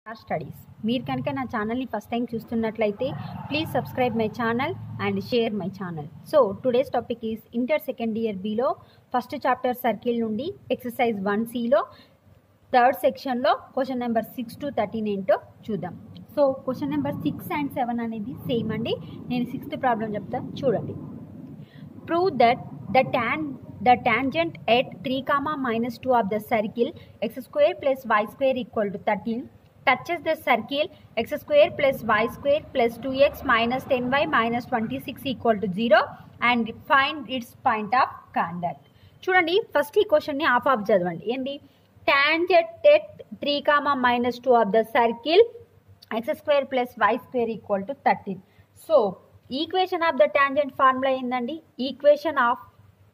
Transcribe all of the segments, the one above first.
are studies మీరు కనుక నా ఛానల్ని ఫస్ట్ టైం చూస్తున్నట్లయితే please subscribe my channel and share my channel so today's topic is inter second year బిలో first chapter circle నుండి exercise one సిలో థర్డ్ సెక్షన్లో question number six to thirteen ఏంటో చూద్దాం so question number six and seven అనేది same అండి నేను sixth problem చెప్తా చూడండి prove that the tan the tangent at 3 comma minus 2 of the circle x square plus y square equal to 13 touches the circle x square plus y square plus 2x minus 10y minus 26 equal to 0 and find its point of contact చూడండి first ఈ క్వశ్చన్ని ఆఫ్ ఆఫ్ చదవండి ఏంటి tangent at three comma minus two of the circle x square plus why square equal to thirteen so equation of the tangent formula ఏందండి equation of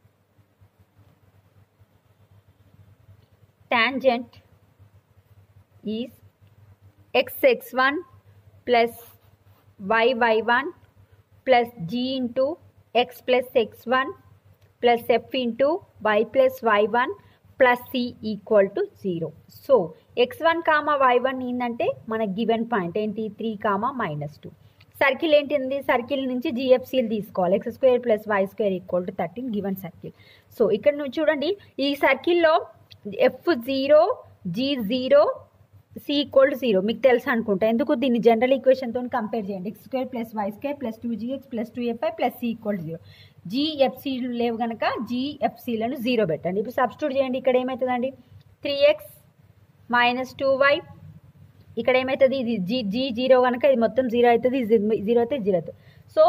tangent is x X one plus why why one plus G into X plus X one plus F into why plus why one plus C equal to zero so x one comma Y one ఏంటంటే మన given point ఏంటి three comma minus two circle ఏంటింది circle నుంచి జిఎఫ్సీలు తీసుకోవాలి x square plus why square equal to thirteen given circle so ఇక్కడ నుంచి చూడండి ఈ సర్కిల్లో f zero g zero c equal to zero మీకు తెలుసు అనుకుంటా ఎందుకు దీన్ని జనరల్ ఈక్వేషన్తో కంపేర్ చేయండి x square plus why square plus two GX plus two fy plus C equal to zero జిఎఫ్సీలు లేవు కనుక జిఎఫ్సీలను జీరో పెట్టండి ఇప్పుడు సబ్స్టిట్యూట్ చేయండి ఇక్కడ ఏమవుతుందండి three x minus two y ఇక్కడ ఏమవుతుంది ఇది జీ జీ జీరో కనుక ఇది మొత్తం జీరో అవుతుంది ఇది జీరో అయితే జీరో అవుతుంది so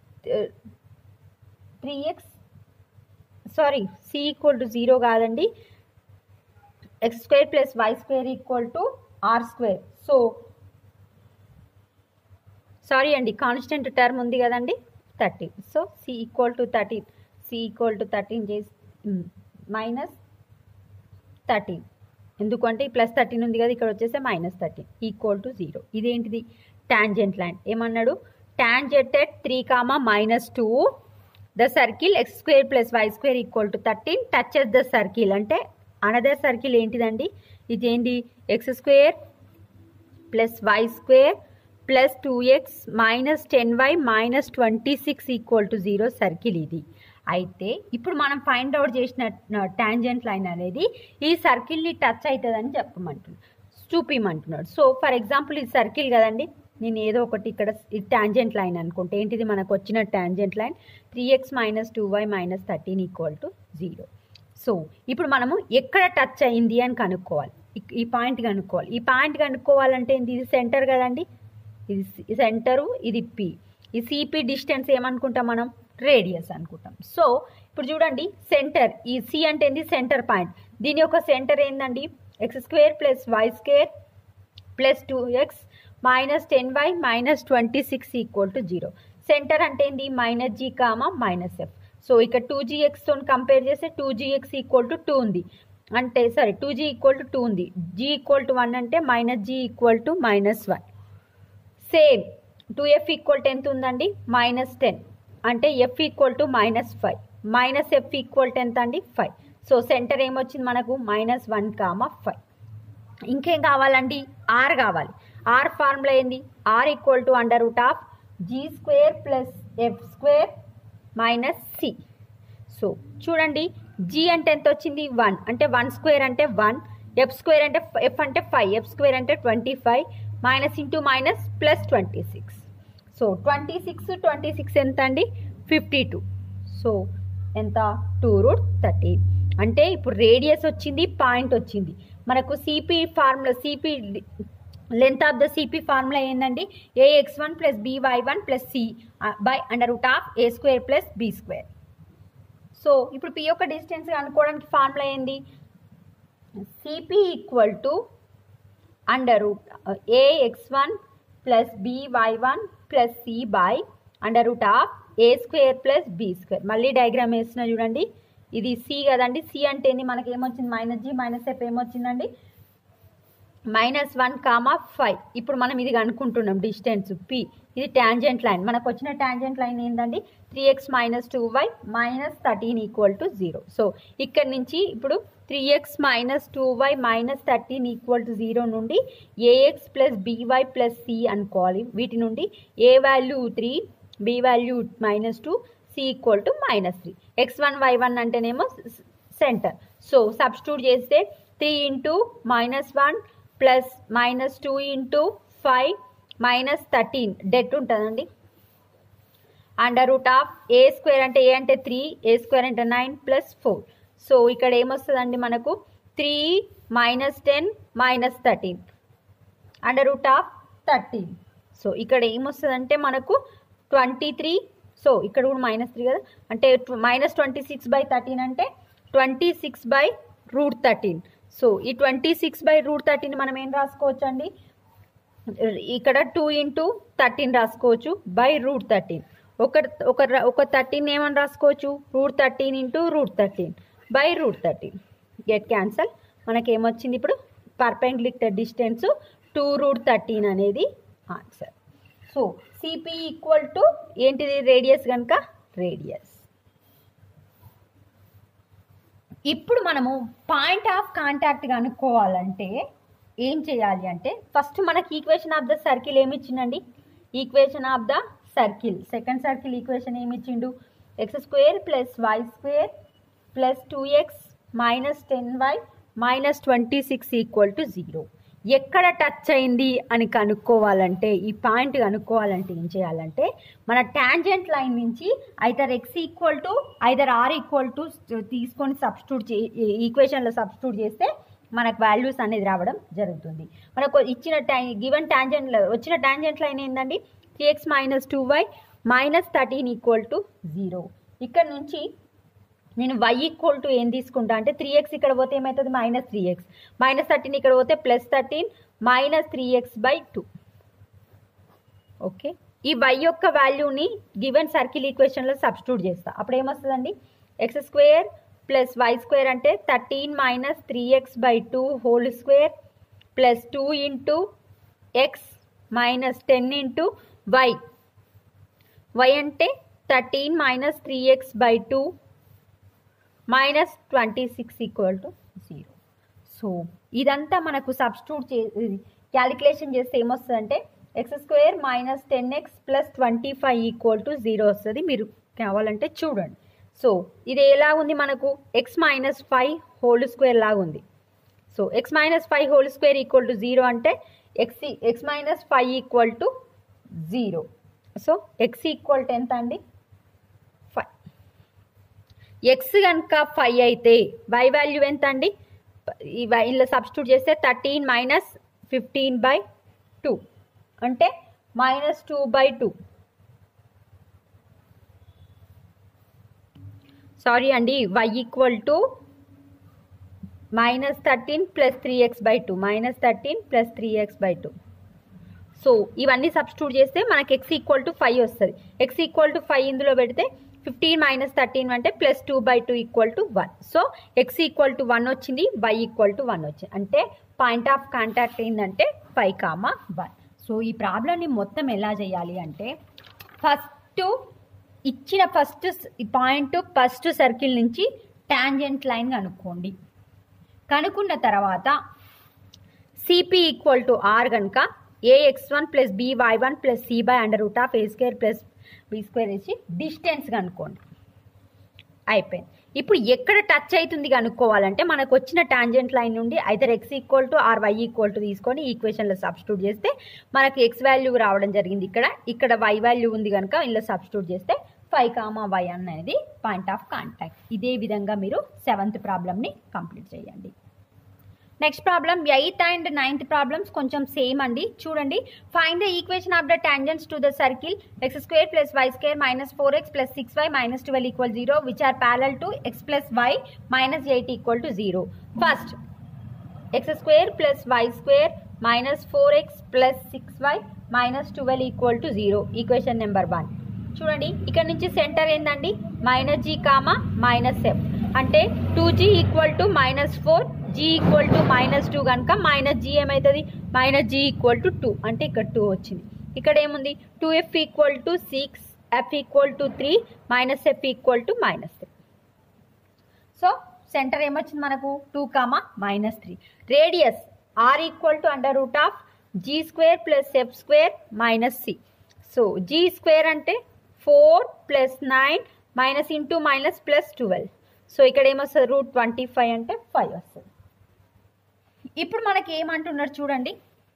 three x sorry c equal to zero కాదండి x square plus why square equal to r square so sorry అండి కాన్స్టెంట్ టర్మ్ ఉంది కదండి thirteen so C equal to thirteen c equal to thirteen చేసి minus thirteen ఎందుకంటే ఈ plus thirteen ఉంది కదా ఇక్కడ వచ్చేస్తే minus thirteen equal to zero ఇదేంటిది టాంజెంట్ లైన్ ఏమన్నాడు tangent at three comma minus two the circle x square plus why square equal to thirteen touches the circle అంటే అనదర్ సర్కిల్ ఏంటిదండి ఇదేంటి x square plus why square plus two X minus ten y minus twenty six equal to zero circle ఇది అయితే ఇప్పుడు మనం find out చేసిన tangent line అనేది ఈ సర్కిల్ని టచ్ అవుతుందని చెప్పమంటున్నాడు చూపిమంటున్నాడు సో ఫర్ ఎగ్జాంపుల్ ఇది సర్కిల్ కదండి నేను ఏదో ఒకటి ఇక్కడ టాంజెంట్ లైన్ అనుకుంటే ఏంటిది మనకు వచ్చిన tangent line three x minus two y minus thirteen equal to zero so ఇప్పుడు మనము ఎక్కడ టచ్ అయింది అని కనుక్కోవాలి ఈ పాయింట్ కనుక్కోవాలి ఈ పాయింట్ కనుక్కోవాలంటే ఇది సెంటర్ కదండి ఇది సెంటరు ఇది పి ఈ సిపి డిస్టెన్స్ ఏమనుకుంటాం మనం రేడియస్ అనుకుంటాం సో ఇప్పుడు చూడండి సెంటర్ ఈ సి అంటే ఏంది సెంటర్ పాయింట్ దీని యొక్క సెంటర్ ఏందండి x square plus why square plus two X minus ten y minus twenty six equal to zero center అంటే ఏంది minus g comma minus f so ఇక్కడ టూ జీఎక్స్తో కంపేర్ చేస్తే two gx equal to two ఉంది అంటే సరే two g equal to two ఉంది g equal to one అంటే minus g equal to minus one same two F equal to ఎంత ఉందండి మైనస్ టెన్ అంటే F equal to minus five minus F equal to ఎంత అండి five so centre ఏమొచ్చింది మనకు minus one comma five ఇంకేం కావాలండి ఆర్ కావాలి ఆర్ ఫార్ములా ఏంది r equal to under root of g square plus f square minus c so చూడండి g అంటే ఎంత వచ్చింది వన్ అంటే వన్ స్క్వేర్ అంటే వన్ ఎఫ్ స్క్వేర్ అంటే ఎఫ్ అంటే ఫైవ్ ఎఫ్ స్క్వేర్ అంటే twenty five minus into minus plus twenty six so twenty six twenty six ఎంత అండి ఫిఫ్టీ టూ సో ఎంత టూ రూట్ థర్టీ అంటే ఇప్పుడు రేడియస్ వచ్చింది పాయింట్ వచ్చింది మనకు CP formula CP length of the CP formula ఏంటండి a x one plus by one plus C by under root of a square plus b square so ఇప్పుడు p యొక్క distance అనుకోవడానికి formula ఏంది CP equal to under root a x one plus by one plus C by under root of a square plus b square మళ్ళీ diagram వేసిన చూడండి ఇది C కదండి C అంటే ఏంది మనకి ఏమొచ్చింది మైనస్ జీ మైనస్ ఎఫ్ ఏమొచ్చిందండి మైనస్ వన్ కామా ఫైవ్ ఇప్పుడు మనం ఇది కనుక్కుంటున్నాం డిస్టెన్స్ పి ఇది ట్యాంజెంట్ లైన్ మనకు వచ్చిన ట్యాంజెంట్ లైన్ ఏంటండి three x minus two y minus thirteen equal to zero so ఇక్కడ నుంచి ఇప్పుడు three x minus two y minus thirteen equal to zero నుండి ax plus by plus c అనుకోవాలి వీటి నుండి a value three b value minus two c equal to minus three x one y one అంటేనేమో center so substitute చేస్తే three into minus one plus minus two into five minus thirteen డెట్ ఉంటుందండి under root of a square అంటే a అంటే three a square అంటే nine plus four so ఇక్కడ ఏమొస్తుందండి మనకు three minus ten minus thirteen under root of thirteen so ఇక్కడ ఏమొస్తుందంటే మనకు ట్వంటీ త్రీ సో ఇక్కడ కూడా మైనస్ త్రీ కదా అంటే minus twenty six by thirteen అంటే twenty six by root thirteen so ఈ twenty six by root thirteen మనం ఏం రాసుకోవచ్చు అండి ఇక్కడ టూ ఇంటూ థర్టీన్ రాసుకోవచ్చు బై రూట్ థర్టీన్ ఒక ఒక ఒక థర్టీన్ ఏమని రాసుకోవచ్చు root thirteen into root thirteen by root thirteen get cancel మనకి ఏమొచ్చింది ఇప్పుడు perpendicular distance two root thirteen అనేది answer so CP equal to ఏంటిది రేడియస్ కనుక రేడియస్ ఇప్పుడు మనము పాయింట్ ఆఫ్ కాంటాక్ట్ కనుక్కోవాలంటే ఏం చేయాలి అంటే ఫస్ట్ మనకి ఈక్వేషన్ ఆఫ్ ద సర్కిల్ ఏమి ఇచ్చిండండి equation of the circle second circle equation ఏమి ఇచ్చిండు x square plus why square plus two X minus ten y minus twenty six equal to zero ఎక్కడ touch అయింది అని కనుక్కోవాలంటే ఈ పాయింట్ కనుక్కోవాలంటే ఏం చేయాలంటే మన ట్యాంజెంట్ లైన్ నుంచి either x equal to either or equal to తీసుకొని సబ్స్టిట్యూట్ చే ఈక్వేషన్లో సబ్స్టిట్యూట్ చేస్తే మనకు వాల్యూస్ అనేది రావడం జరుగుతుంది మనకు ఇచ్చిన టై గివెన్ ట్యాంజెంట్ వచ్చిన ట్యాంజెంట్ లైన్ ఏంటండి three x minus two y minus thirteen equal to zero ఇక్కడ నుంచి నేను వై ఈక్వల్ టు ఏం తీసుకుంటా అంటే త్రీ ఎక్స్ ఇక్కడ పోతే ఏమవుతుంది minus three x minus thirteen ఇక్కడ పోతే plus thirteen minus three x by two okay ఈ వై యొక్క వాల్యూని గివెన్ సర్కిల్ ఈక్వేషన్లో సబ్స్టిట్యూట్ చేస్తా అప్పుడు ఏమొస్తుందండి x square plus why square అంటే thirteen minus three x by two whole square plus two into x minus ten into y y అంటే thirteen minus three x by two minus twenty six equal to zero so ఇదంతా మనకు substitute చే calculation చేస్తే ఏమొస్తుందంటే x square minus ten x plus twenty five equal to zero వస్తుంది మీరు కావాలంటే చూడండి సో ఇది ఎలా ఉంది మనకు x minus five whole square లాగా ఉంది so x minus five whole square equal to zero అంటే x x minus five equal to zero so x equal to ఎంత అండి ఫైవ్ ఎక్స్ కనుక ఫైవ్ అయితే వై వాల్యూ ఎంత అండి ఈ ఇందులో సబ్స్టిట్యూట్ చేస్తే thirteen minus fifteen by two అంటే minus two by two sorry అండి y equal to minus thirteen plus three x by two minus thirteen plus three x by two so ఇవన్నీ substitute చేస్తే మనకి ఎక్స్ ఈక్వల్ టు ఫైవ్ వస్తుంది x equal to five ఇందులో పెడితే fifteen minus thirteen అంటే plus two by two equal to one so x equal to one వచ్చింది y equal to one వచ్చింది అంటే పాయింట్ ఆఫ్ కాంటాక్ట్ ఏంటంటే ఫైవ్ కామా వన్ సో ఈ ప్రాబ్లమ్ని మొత్తం ఎలా చేయాలి అంటే ఫస్ట్ ఇచ్చిన ఫస్ట్ పాయింట్ ఫస్ట్ సర్కిల్ నుంచి టాంజెంట్ లైన్ కనుక్కోండి కనుక్కున్న తర్వాత సిపి ఈక్వల్ టు ఆర్ కనుక a x one plus b y one plus C by under root of a square plus b square వేసి డిస్టెన్స్ కనుక్కోండి అయిపోయింది ఇప్పుడు ఎక్కడ టచ్ అవుతుంది కనుక్కోవాలంటే మనకు వచ్చిన టాంజెంట్ లైన్ నుండి either x equal to or y equal to తీసుకొని ఈక్వేషన్లో సబ్స్టిట్యూట్ చేస్తే మనకి ఎక్స్ వాల్యూ రావడం జరిగింది ఇక్కడ ఇక్కడ వై వాల్యూ ఉంది కనుక ఇందులో సబ్స్టిట్యూట్ చేస్తే ఫైవ్ కామా వై అనేది పాయింట్ ఆఫ్ కాంటాక్ట్ ఇదే విధంగా మీరు సెవెంత్ ప్రాబ్లమ్ని కంప్లీట్ చేయండి next problem eighth and ninth problems కొంచెం సేమ్ అండి చూడండి find the equation of the tangents to the circle x square plus why square minus four x plus six y minus twelve equal zero which are parallel to x plus why minus eight equal to zero first x square plus why square minus four x plus six y minus twelve equal to zero equation number one చూడండి ఇక్కడ నుంచి centre ఏందండి minus g comma minus f అంటే two g equal to minus four g equal to minus two కనుక minus g ఏమవుతుంది minus g equal to two అంటే ఇక్కడ two వచ్చింది ఇక్కడ ఏముంది two F equal to six f equal to three minus F equal to minus three so centre ఏమొచ్చింది మనకు two comma minus three radius r equal to under root of g square plus f square minus c so g square అంటే four plus nine minus into minus plus twelve so ఇక్కడ ఏమొస్తుంది root twenty five అంటే five వస్తుంది ఇప్పుడు మనకి ఏమంటున్నారు చూడండి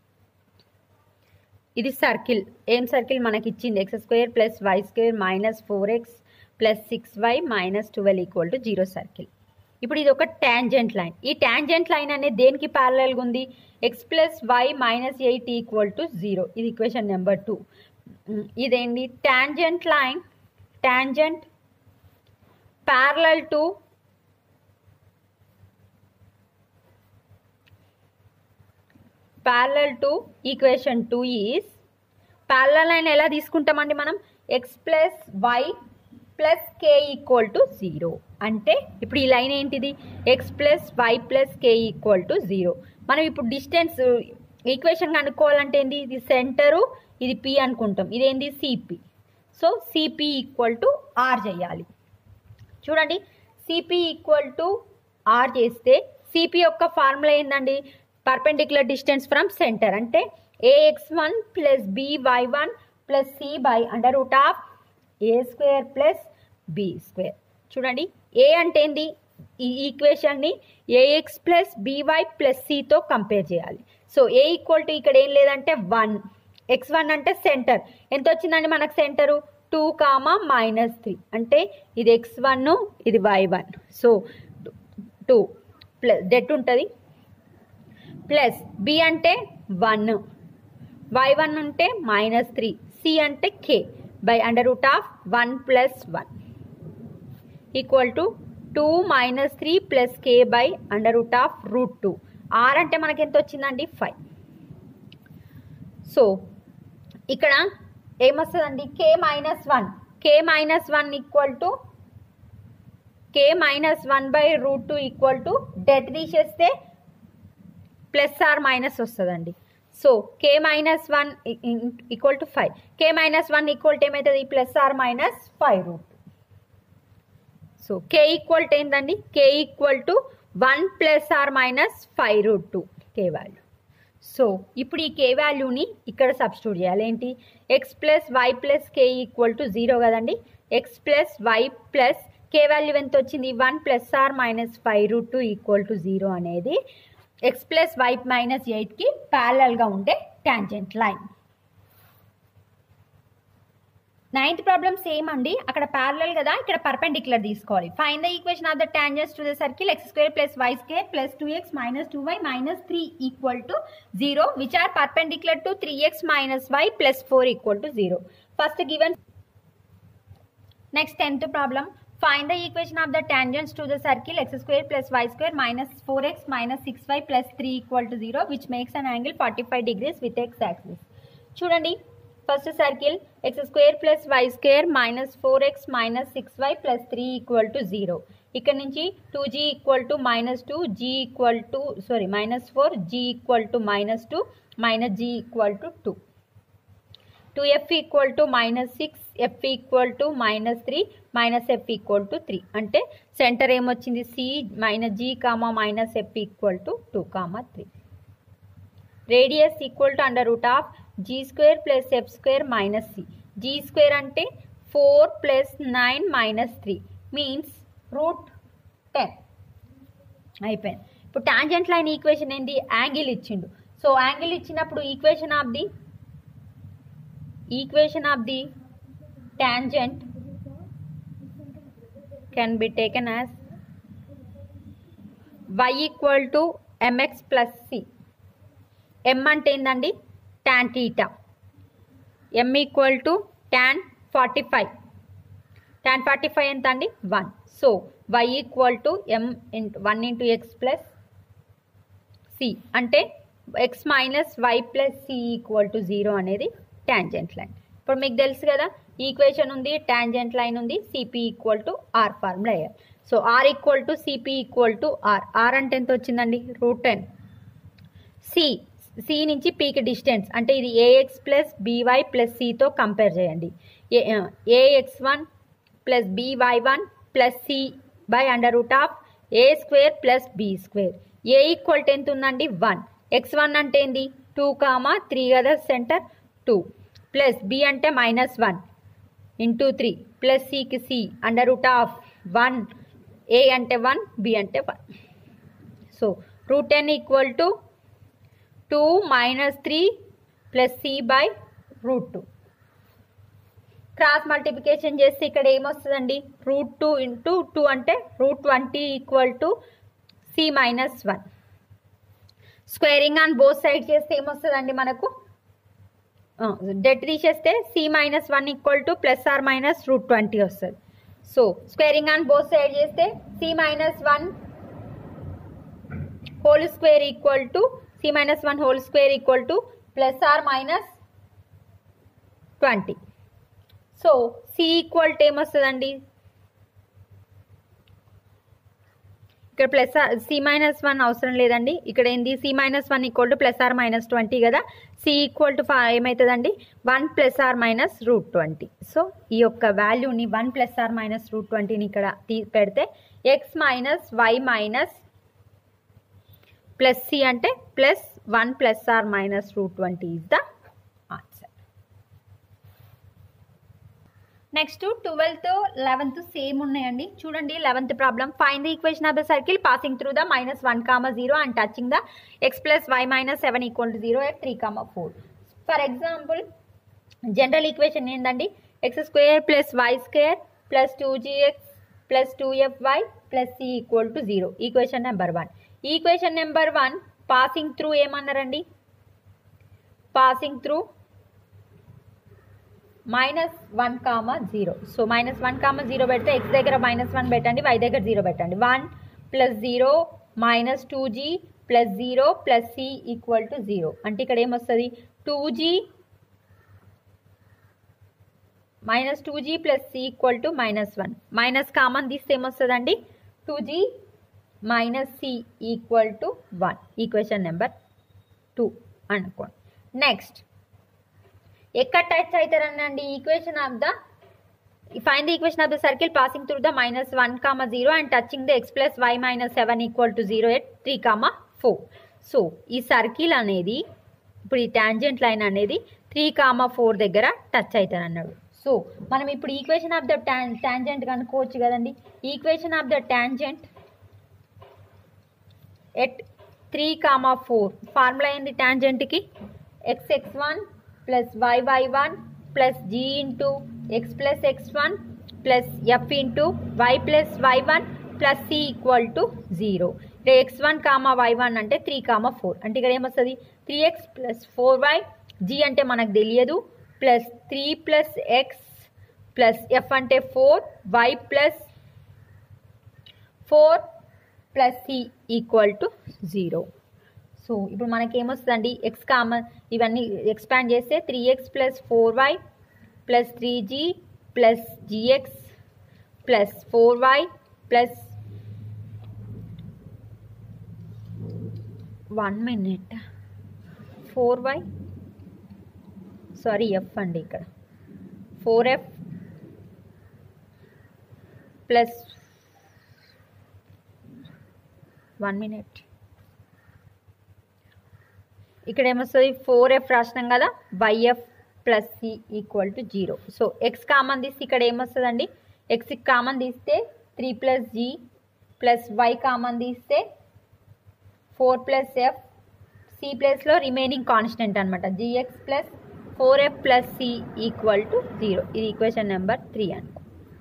ఇది సర్కిల్ ఏం సర్కిల్ మనకి ఇచ్చింది x square plus why square minus four x plus six y minus twelve equal to zero circle ఇప్పుడు ఇది ఒక ట్యాంజెంట్ లైన్ ఈ ట్యాంజెంట్ లైన్ అనేది దేనికి ప్యారలల్గా ఉంది x plus why minus eight equal to zero ఇది ఈక్వేషన్ నెంబర్ టూ ఇదేంటి tangent line tangent parallel to parallel to equation two is parallel line ఎలా తీసుకుంటామండి మనం x plus y plus k equal to zero అంటే ఇప్పుడు ఈ line ఏంటిది x plus y plus k equal to zero మనం ఇప్పుడు డిస్టెన్స్ ఈక్వేషన్ కనుక్కోవాలంటే ఏంది ఇది సెంటరు ఇది పి అనుకుంటాం ఇదేంది CP so CP equal to r చేయాలి చూడండి సిపి ఈక్వల్ టు ఆర్ చేస్తే సిపి యొక్క ఫార్ములా ఏందండి పర్పెండిక్యులర్ డిస్టెన్స్ ఫ్రమ్ సెంటర్ అంటే a x one plus b y one plus C by under root of a square plus b square చూడండి a అంటే ఏంది ఈ ఈక్వేషన్ని ఏఎక్స్ ప్లస్ బీవై ప్లస్ సితో కంపేర్ చేయాలి సో ఏ ఈక్వల్ టు ఇక్కడ ఏం లేదంటే వన్ ఎక్స్ వన్ అంటే సెంటర్ ఎంత వచ్చిందండి మనకు centre two comma minus three అంటే ఇది ఎక్స్ వన్ ఇది y one so two plus డెట్ ఉంటుంది ప్లస్ బి అంటే వన్ వై వన్ ఉంటే మైనస్ త్రీ సి అంటే k by under root of one plus one equal to two minus three plus k by under root of root two r అంటే మనకి ఎంత వచ్చిందండి five so ఇక్కడ ఏమొస్తుందండి k minus one k minus one equal to k minus one by root two equal to డెట్ తీసేస్తే plus or minus వస్తుందండి so k minus one equal to five k minus one equal to ఏమవుతుంది plus or minus five root so k equal to ఏంటండి k equal to one plus or minus five root two k value so ఇప్పుడు ఈ k వాల్యూని ఇక్కడ substitute చేయాలి ఏంటి x plus y plus k equal to zero కదండి x plus y plus k value ఎంత వచ్చింది one plus or minus five root two equal to zero అనేది ఎక్స్ ప్లస్ వై మైనస్ ఎయిట్కి ప్యారలల్గా ఉండే tangent line ninth problem same అండి అక్కడ parallel కదా ఇక్కడ పర్పెండిక్యులర్ తీసుకోవాలి find the equation of the tangents to the circle x square plus why square plus two X minus two y minus three equal to zero which are perpendicular to three x minus y plus four equal to zero first given next tenth problem find the equation of the tangents to the circle x square plus why square minus four x minus six y plus three equal to zero which makes an angle forty five degrees with x axis చూడండి first circle x square plus why square minus four x minus six y plus three equal to zero ఇక్కడ నుంచి two g equal to minus two g equal to sorry minus four g equal to minus two minus g equal to two two F equal to minus six f equal to minus three minus F equal to three అంటే centre ఏమొచ్చింది c minus g comma minus F equal to two comma three radius equal to under root of g square plus f square minus c g square అంటే four plus nine minus three means root ten అయిపోయింది ఇప్పుడు tangent line equation ఏంటి angle ఇచ్చిండు so angle ఇచ్చినప్పుడు equation of the equation of the tangent can be taken as y equal to mx plus c m అంటే ఏందండి tan theta m equal to tan forty five tan forty five ఎంత అండి one so y equal to m into one into X plus C అంటే x minus y plus C equal to zero అనేది tangent line ఇప్పుడు మీకు తెలుసు కదా equation ఉంది tangent line ఉంది CP equal to r formula వేయాలి so r equal to CP equal to r r అంటే ఎంత వచ్చిందండి రూట్ టెన్ సి సి నుంచి పీకి డిస్టెన్స్ అంటే ఇది ఏఎక్స్ ప్లస్ బీవై ప్లస్ సితో కంపేర్ చేయండి a x one plus by one plus C by under root of a square plus b square a equal to ఎంత ఉందండి వన్ ఎక్స్ వన్ అంటే ఏంది టూ కామా త్రీ కదా సెంటర్ టూ ప్లస్ బి అంటే minus one into three plus సికి c under root of one a అంటే one b అంటే one so root ten equal to two minus three plus C by root two cross multiplication చేస్తే ఇక్కడ ఏమొస్తుందండి root two into two అంటే root twenty equal to C minus one squaring on both side చేస్తే ఏమొస్తుందండి మనకు డెట్ తీసేస్తే C minus one equal to plus or minus root twenty వస్తుంది so squaring on both side చేస్తే C minus one whole square equal to C minus one whole square equal to plus or minus twenty so C equal to ఏమొస్తుందండి ఇక్కడ plus C minus one అవసరం లేదండి ఇక్కడ ఏంది C minus one equal to plus or minus twenty కదా C equal to ఏమవుతుందండి one plus or minus root twenty so ఈ యొక్క వాల్యూని one plus or minus root ట్వంటీని ఇక్కడ తీ పెడితే X minus Y minus plus C అంటే plus one plus or minus root twenty is the answer next twelfth eleventh same ఉన్నాయండి చూడండి eleventh problem fine the equation of the circle passing through the minus one comma zero and touching the X plus why minus seven equal to zero at three comma four for example general equation ఏంటండి X square plus why square plus two GX plus two F Y plus C equal to zero equation number one equation number one passing through ఏమన్నారండి passing through minus one comma zero so minus one comma zero పెడితే X దగ్గర minus one పెట్టండి Y దగ్గర zero పెట్టండి one plus zero minus two G plus zero plus C equal to zero అంటే ఇక్కడ ఏమొస్తుంది two G minus two G plus C equal to minus one minus common తీస్తే ఏమొస్తుందండి two G minus C equal to one equation number two అనుకోండి next ఎక్కడ touch అవుతారనండి equation of the fine the equation of the circle passing through the minus one comma zero and touching the X plus why minus seven equal to zero at three comma four so ఈ circle అనేది ఇప్పుడు ఈ tangent line అనేది three comma four దగ్గర touch అవుతారు అన్నాడు so మనం ఇప్పుడు ఈక్వేషన్ ఆఫ్ ద టాంజెంట్ కనుక్కోవచ్చు కదండి equation of the tangent at three comma four formula ఏంది టాంజెంట్కి X X one plus why why one plus G into X plus X one plus F into why plus why one plus C equal to zero ఇక్కడ X one comma Y one అంటే three comma four అంటే ఇక్కడ ఏమొస్తుంది three X plus four Y G అంటే మనకు తెలియదు plus three plus X plus F అంటే four Y plus four plus C equal to zero so ఇప్పుడు మనకి ఏమొస్తుందండి ఎక్స్ కామన్ ఇవన్నీ ఎక్స్పాండ్ చేస్తే three X plus four Y plus three G plus G X plus four Y plus one minute four Y sorry F అండి ఇక్కడ four F plus one minute ఇక్కడ ఏమొస్తుంది four F రాసినాం కదా Y F plus C equal to zero so X common తీస్తే ఇక్కడ ఏమొస్తుందండి X common తీస్తే three plus G plus why common తీస్తే ఫోర్ ప్లస్ ఎఫ్ సి ప్లస్లో రిమైనింగ్ కాన్స్టెంట్ అనమాట G X plus four F plus C equal to zero ఇది equation number three అనుకో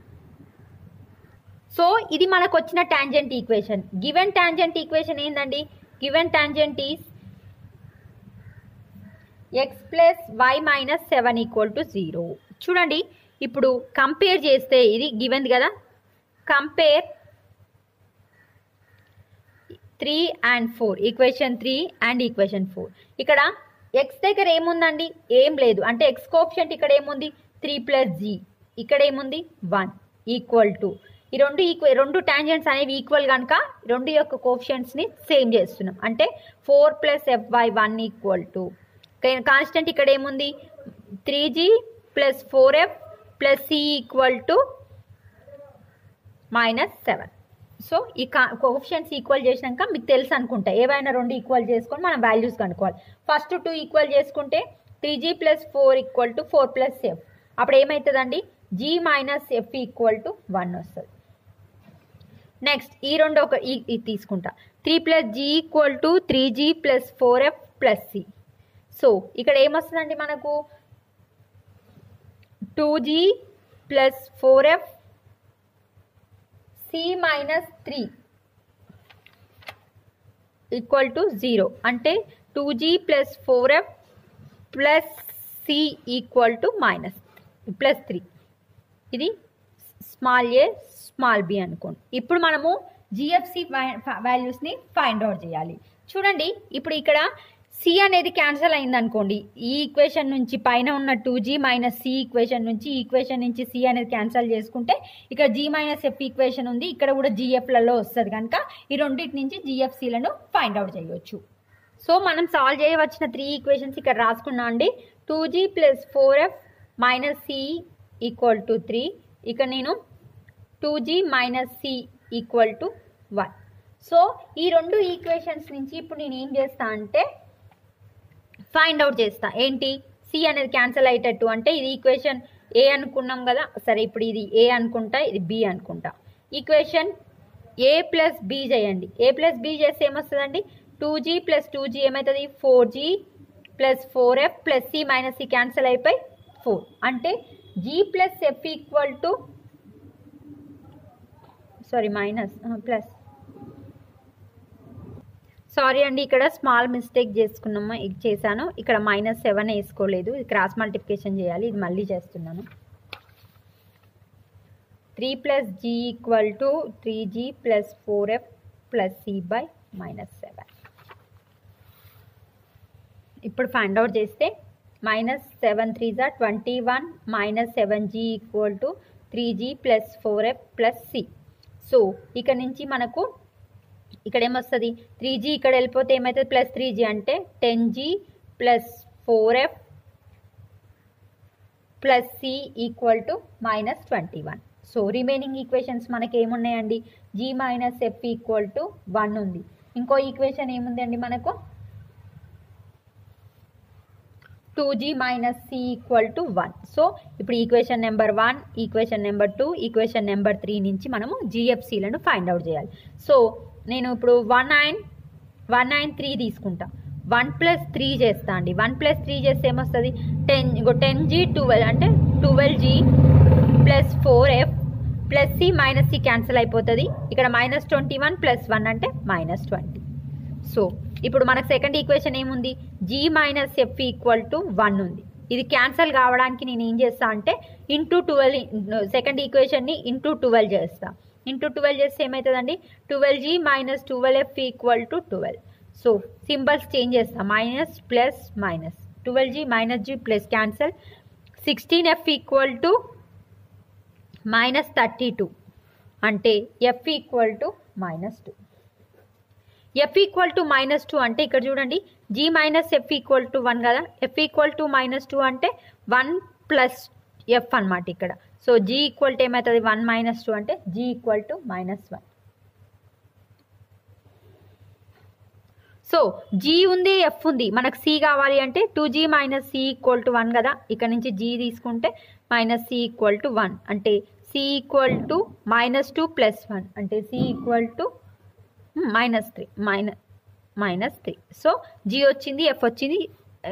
so ఇది మనకు వచ్చిన tangent equation given tangent equation ఏంటండి given tangent is X plus why minus seven equal to zero చూడండి ఇప్పుడు compare చేస్తే ఇది గివెన్ కదా compare three and four equation three and equation four ఇక్కడ ఎక్స్ దగ్గర ఏముందండి ఏం లేదు అంటే ఎక్స్ కోప్షంట్ ఇక్కడ ఏముంది త్రీ ప్లస్ జీ ఇక్కడ ఏముంది వన్ ఈక్వల్ టు ఈ రెండు ఈక్వ రెండు టాంజెంట్స్ అనేవి ఈక్వల్ కనుక రెండు యొక్క కోఫిషియంట్స్ని సేమ్ చేస్తున్నాం అంటే four plus F by one equal to constant ఇక్కడ ఏముంది three G plus four F plus C equal to minus seven so ఈ కోఫిషియన్స్ ఈక్వల్ చేసినాక మీకు తెలుసు అనుకుంటా ఏవైనా రెండు ఈక్వల్ చేసుకొని మనం వాల్యూస్ కనుక్కోవాలి ఫస్ట్ టూ ఈక్వల్ చేసుకుంటే three G plus four equal to four plus F అప్పుడు ఏమవుతుందండి G minus F equal to one వస్తుంది నెక్స్ట్ ఈ రెండు ఒక ఈ- ఇది తీసుకుంటా three plus G equal to three G plus four F plus C so ఇక్కడ ఏమొస్తుందండి మనకు two G plus four F C minus three equal to zero అంటే two G plus four F plus C equal to minus plus three ఇది small A small B అనుకోండి ఇప్పుడు మనము GFC వాల్యూస్ని find out చేయాలి చూడండి ఇప్పుడు ఇక్కడ సి అనేది క్యాన్సిల్ అయింది అనుకోండి ఈ ఈక్వేషన్ నుంచి పైన ఉన్న two G minus C equation నుంచి ఈ ఈక్వేషన్ నుంచి సి అనేది క్యాన్సిల్ చేసుకుంటే ఇక్కడ జీ మైనస్ ఎఫ్ ఈక్వేషన్ ఉంది ఇక్కడ కూడా జిఎఫ్లలో వస్తుంది కనుక ఈ రెండింటి నుంచి జిఎఫ్సీలను ఫైండ్ అవుట్ చేయవచ్చు సో మనం సాల్వ్ చేయవచ్చిన త్రీ ఈక్వేషన్స్ ఇక్కడ రాసుకున్నాం అండి two G plus four F minus C equal to three ఇక నేను two G minus C equal to one so ఈ రెండు ఈక్వేషన్స్ నుంచి ఇప్పుడు నేను ఏం చేస్తా అంటే ఫైండ్ అవుట్ చేస్తా ఏంటి సి అనేది క్యాన్సిల్ అయ్యేటట్టు అంటే ఇది ఈక్వేషన్ ఏ అనుకున్నాం కదా సరే ఇప్పుడు ఇది ఏ అనుకుంటా ఇది బి అనుకుంటా ఈక్వేషన్ ఏ ప్లస్ బి చేయండి ఏ ప్లస్ బి చేస్తే ఏమొస్తుందండి two G plus two G ఏమవుతుంది four G plus four F plus C minus C cancel అయిపోయి ఫోర్ అంటే G plus F equal to sorry minus plus sorry అండి ఇక్కడ small mistake చేసుకున్నాము ఇది చేశాను ఇక్కడ మైనస్ సెవెన్ వేసుకోలేదు ఇది క్రాస్ మల్టిప్లికేషన్ చేయాలి ఇది మళ్ళీ చేస్తున్నాను three plus G equal to three G plus four F plus C by minus seven ఇప్పుడు ఫైండ్ అవుట్ చేస్తే మైనస్ సెవెన్ త్రీ జా twenty one minus seven G equal to three G plus four F plus C so ఇక్కడ నుంచి మనకు ఇక్కడ ఏమొస్తుంది three G ఇక్కడ వెళ్ళిపోతే ఏమవుతుంది ప్లస్ త్రీ జీ అంటే ten G plus four F plus C equal to minus twenty one so remaining equations మనకి ఏమున్నాయండి G minus F equal to one ఉంది ఇంకో ఈక్వేషన్ ఏముంది అండి మనకు two G minus C equal to one so ఇప్పుడు equation number one equation number two equation number three నుంచి మనము జిఎఫ్సీలను ఫైండ్ అవుట్ చేయాలి సో నేను ఇప్పుడు one nine one nine three తీసుకుంటా వన్ ప్లస్ త్రీ చేస్తా అండి వన్ ప్లస్ త్రీ చేస్తే ఏమొస్తుంది టెన్ ఇంకో టెన్ జీ ట్వెల్వ్ అంటే twelve G plus four F plus C minus C cancel అయిపోతుంది ఇక్కడ minus twenty one plus one అంటే మైనస్ ట్వంటీ సో ఇప్పుడు మనకు సెకండ్ ఈక్వేషన్ ఏముంది G minus F equal to one ఉంది ఇది క్యాన్సిల్ కావడానికి నేను ఏం చేస్తా అంటే ఇంటూ ట్వెల్వ్ సెకండ్ ఈక్వేషన్ని ఇంటూ ట్వెల్వ్ చేస్తా ఇంటూ ట్వెల్వ్ చేస్తే ఏమవుతుందండి twelve G minus twelve F equal to twelve so symbols change చేస్తా minus plus minus twelve G minus G plus cancel sixteen F equal to minus thirty two అంటే F equal to minus two F equal to minus two అంటే ఇక్కడ చూడండి G minus F equal to one కదా F equal to minus two అంటే one plus F అనమాట ఇక్కడ so G equal to ఏమవుతుంది one minus two అంటే G equal to minus one so G ఉంది ఎఫ్ ఉంది మనకు సి కావాలి అంటే two G minus C equal to one కదా ఇక్కడ నుంచి జీ తీసుకుంటే minus C equal to one అంటే C equal to minus two plus one అంటే C equal to minus three minus minus three so G వచ్చింది F వచ్చింది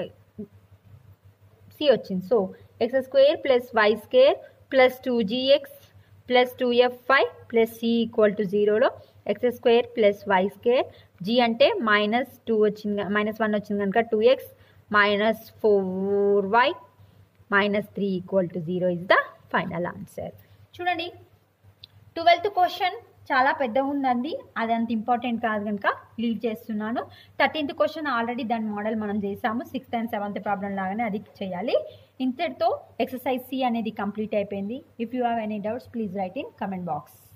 C వచ్చింది so X square plus why square plus two GX plus two F Y plus C equal to జీరోలో X square plus why square G అంటే minus two వచ్చింది minus one వచ్చింది కనుక two X minus four Y minus three equal to zero is the final answer చూడండి twelfth question చాలా పెద్దగా ఉందండి అది అంత ఇంపార్టెంట్ కాదు కనుక లీడ్ చేస్తున్నాను థర్టీన్త్ క్వశ్చన్ ఆల్రెడీ దాని మోడల్ మనం చేసాము సిక్స్త్ అండ్ సెవెంత్ ప్రాబ్లం లాగానే అది చేయాలి ఇంతటితో ఎక్సర్సైజ్ సి అనేది కంప్లీట్ అయిపోయింది if you have any doubts please write in comment box